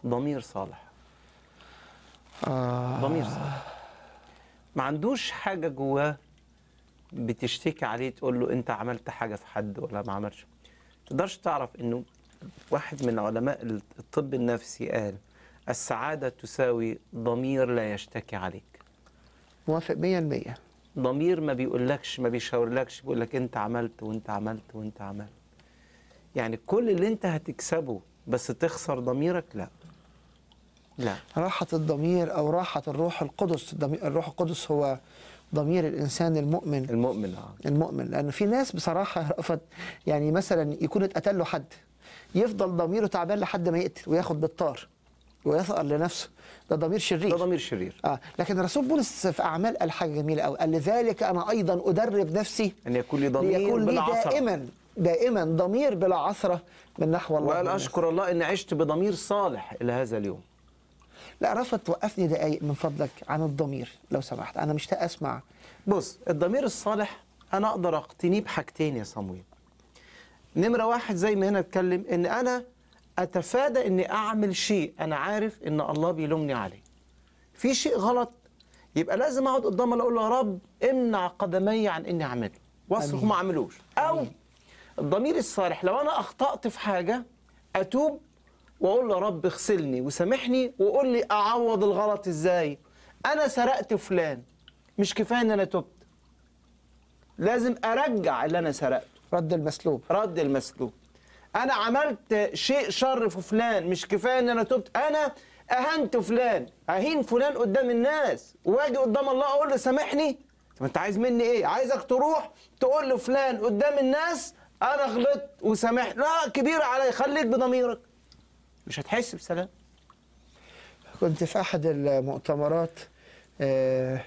ضمير صالح آه. ضمير صالح ما عندوش حاجة جواه بتشتكي عليه تقول له انت عملت حاجة في حد ولا ما عملش تقدرش تعرف انه واحد من علماء الطب النفسي قال السعادة تساوي ضمير لا يشتكي عليك موافق 100% ضمير ما بيقولكش ما بيشاورلكش بيقول لك انت عملت وانت عملت وانت عملت يعني كل اللي انت هتكسبه بس تخسر ضميرك لا لا راحة الضمير أو راحة الروح القدس الضمير- الروح القدس هو ضمير الإنسان المؤمن المؤمن اه المؤمن لأن في ناس بصراحة رأفت يعني مثلا يكون اتقتل له حد يفضل ضميره تعبان لحد ما يقتل وياخد بالطار ويثأر لنفسه ده ضمير شرير ده ضمير شرير آه لكن الرسول بولس في أعمال قال حاجة جميلة قوي قال لذلك أنا أيضا أدرب نفسي ان يكون لي ضمير ليكون لي بلا عثرة دائما دائما ضمير بلا عثرة من نحو الله وقال والناس. اشكر الله اني عشت بضمير صالح الى هذا اليوم لا رفت توقفني دقايق من فضلك عن الضمير لو سمحت أنا مشتاق أسمع بص الضمير الصالح انا اقدر اقتنيه بحاجتين يا صمويل نمرة واحد زي ما هنا اتكلم ان انا اتفادى اني اعمل شيء انا عارف ان الله بيلومني عليه في شيء غلط يبقى لازم اقعد قدام الله اقول له يا رب امنع قدمي عن اني اعمله واصرخ أمين. ما اعملوش او الضمير الصالح لو انا اخطات في حاجه اتوب واقول له يا رب اغسلني وسامحني وقول لي اعوض الغلط ازاي انا سرقت فلان مش كفايه ان انا تبت لازم ارجع اللي انا سرقته رد المسلوب رد المسلوب انا عملت شيء شر في فلان مش كفايه ان انا تبت انا اهنت فلان اهين فلان قدام الناس واجي قدام الله اقول له سامحني طب انت عايز مني ايه عايزك تروح تقول لفلان قدام الناس انا غلطت وسامحني لا كبيره علي خليك بضميرك مش هتحس بسلام كنت في أحد المؤتمرات آه،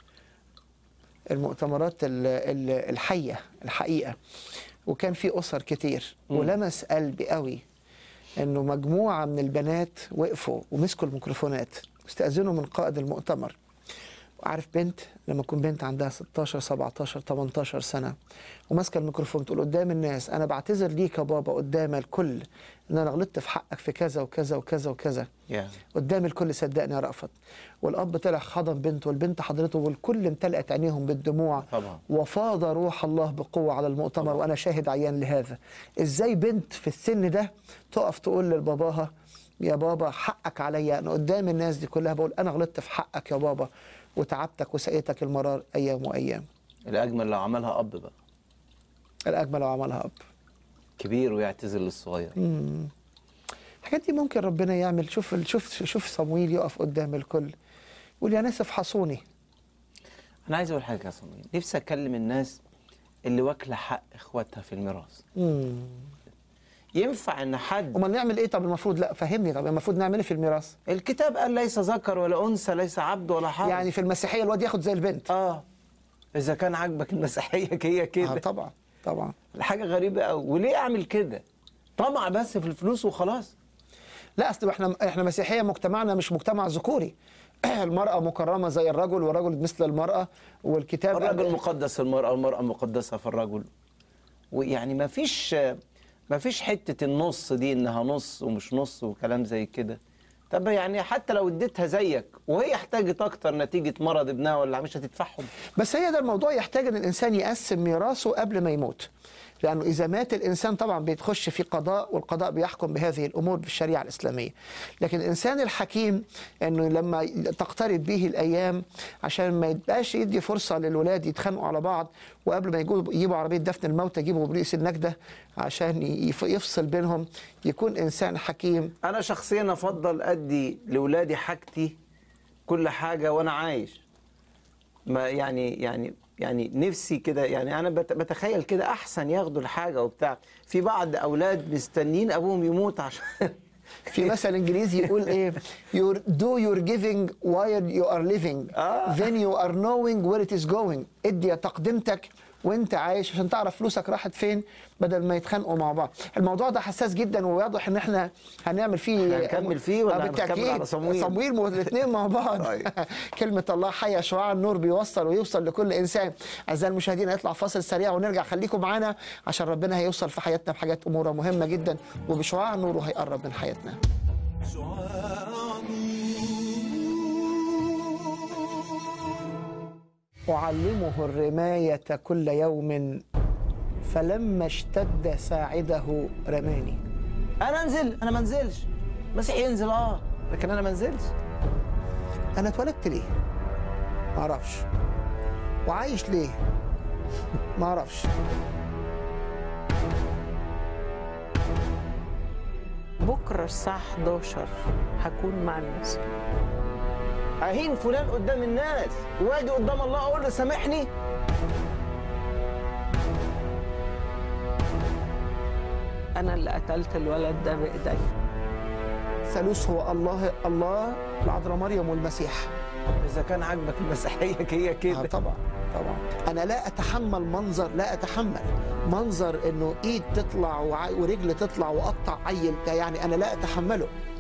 المؤتمرات ال- ال- الحية الحقيقة وكان في أسر كتير مم. ولمس قلبي قوي إنه مجموعة من البنات وقفوا ومسكوا الميكروفونات واستأذنوا من قائد المؤتمر وعارف بنت لما تكون بنت عندها 16 17 18 سنة وماسكة الميكروفون تقول قدام الناس أنا بعتذر ليك يا بابا قدام الكل إن أنا غلطت في حقك في كذا وكذا وكذا وكذا يا قدام الكل صدقني يا رأفت والأب طلع حضن بنته والبنت حضرته والكل امتلأت عينيهم بالدموع طبعا. وفاض روح الله بقوة على المؤتمر طبعا. وأنا شاهد عيان لهذا إزاي بنت في السن ده تقف تقول لباباها يا بابا حقك عليا أنا قدام الناس دي كلها بقول أنا غلطت في حقك يا بابا وتعبتك وسقيتك المرار أيام وأيام الاجمل لو عملها اب بقى الأجمل لو عملها أب كبير ويعتذر للصغير مم. الحاجات دي ممكن ربنا يعمل شوف شوف شوف صمويل يقف قدام الكل يقول يا ناس افحصوني انا عايز اقول حاجه يا صمويل نفسي اكلم الناس اللي واكله حق اخواتها في الميراث مم. ينفع ان حد امال نعمل ايه طب المفروض لا فهمني طب المفروض نعمل ايه في الميراث الكتاب قال ليس ذكر ولا انثى ليس عبد ولا حر يعني في المسيحيه الواد ياخد زي البنت اه اذا كان عاجبك المسيحيه هي آه كده طبعا طبعا حاجه غريبه قوي وليه اعمل كده طمع بس في الفلوس وخلاص لا اصل احنا احنا مسيحيه مجتمعنا مش مجتمع ذكوري المرأة مكرمة زي الرجل والرجل مثل المرأة والكتاب الرجل مقدس في المراه والمراه مقدسه في الرجل ويعني ما فيش ما فيش حته النص دي انها نص ومش نص وكلام زي كده طب يعني حتى لو اديتها زيك وهي احتاجت اكتر نتيجه مرض ابنها ولا مش هتدفعهم بس هي ده الموضوع يحتاج ان الانسان يقسم ميراثه قبل ما يموت لانه اذا مات الانسان طبعا بيتخش في قضاء والقضاء بيحكم بهذه الامور بالشريعه الاسلاميه لكن الانسان الحكيم انه لما تقترب به الايام عشان ما يبقاش يدي فرصه للولاد يتخانقوا على بعض وقبل ما يجوا يجيبوا عربيه دفن الموتى يجيبوا بوليس النجده عشان يف- يفصل بينهم يكون انسان حكيم انا شخصيا افضل ادي لاولادي حاجتي كل حاجه وانا عايش ما يعني يعني يعني نفسي كده يعني انا بت- بتخيل كده احسن ياخدوا الحاجه وبتاع في بعض اولاد مستنيين ابوهم يموت عشان في مثل انجليزي يقول ايه your, do your giving while you are living آه. then you are knowing where it is going ادي تقدمتك وانت عايش عشان تعرف فلوسك راحت فين بدل ما يتخانقوا مع بعض الموضوع ده حساس جدا وواضح ان احنا هنعمل فيه هنكمل فيه ولا آه، هنكمل بالتأكيد. على صمويل؟ صمويل الاثنين مع بعض طيب. كلمة الله حية شعاع النور بيوصل ويوصل لكل إنسان أعزائي المشاهدين هيطلع فاصل سريع ونرجع خليكم معانا عشان ربنا هيوصل في حياتنا بحاجات أمورها مهمة جدا وبشعاع نوره هيقرب من حياتنا أعلمه الرماية كل يوم فلما اشتد ساعده رماني انا انزل انا ما انزلش مسيح ينزل اه لكن انا ما انزلش أنا اتولدت ليه؟ ما أعرفش وعايش ليه؟ ما أعرفش بكرة الساعة 11 هكون مع الناس اهين فلان قدام الناس واجي قدام الله اقول له سامحني أنا اللي قتلت الولد ده بإيدي ثالوث هو الله الله العذراء مريم والمسيح اذا كان عاجبك المسيحيه هي آه كده طبعا طبعا انا لا اتحمل منظر لا اتحمل منظر انه ايد تطلع وع- ورجل تطلع واقطع عيل ده يعني انا لا اتحمله